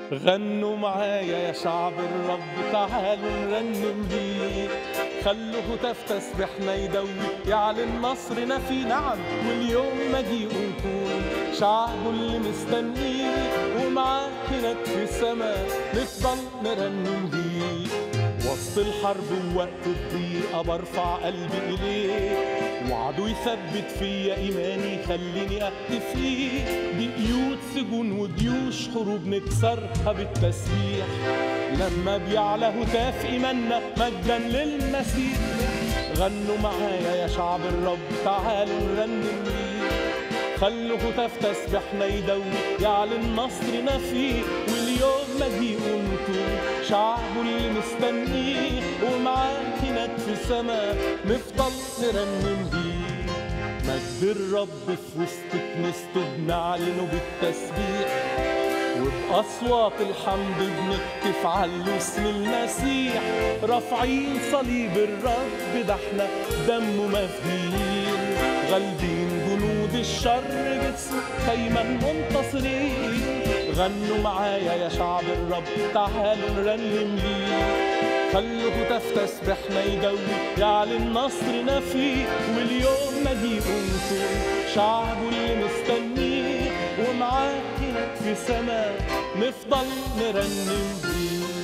غنوا معايا يا شعب الرب تعالوا نرنم بيه خلوا هتاف تسبحنا يدوي يعلن نصرنا في نعم واليوم مجيء نكون شعبه اللي مستنيه ومعاه هناك في السماء نفضل نرنم بيه وسط الحرب ووقت الضيقة برفع قلبي إليه وعده يثبت فيا إيماني يخليني أهتف ليه دي قيود سجون وجيوش حروب نكسرها بالتسبيح لما بيعلى هتاف إيماننا مجدا للمسيح غنوا معايا يا شعب الرب تعالوا نرنم ليه خلوا هتاف تسبحنا يدوي يعلن نصرنا فيه واليوم مجيء نطول شعبه اللي مستنيه ومعاه هناك في السماء نفضل نرنم بيه مجد الرب في وسط كنيسته بنعلنه بالتسبيح وبأصوات الحمد بنكتف على اسم المسيح رافعين صليب الرب ده احنا دمه مفدين غالبين جنود الشر باسمه دايما منتصرين غنوا معايا يا شعب الرب تعالوا نرنم ليه خلوا هتاف تسبحنا يدوي يعلن نصرنا فيه واليوم مجيء نكون شعبه اللي مستنيه ومعاه هناك في سماء نفضل نرنم بيه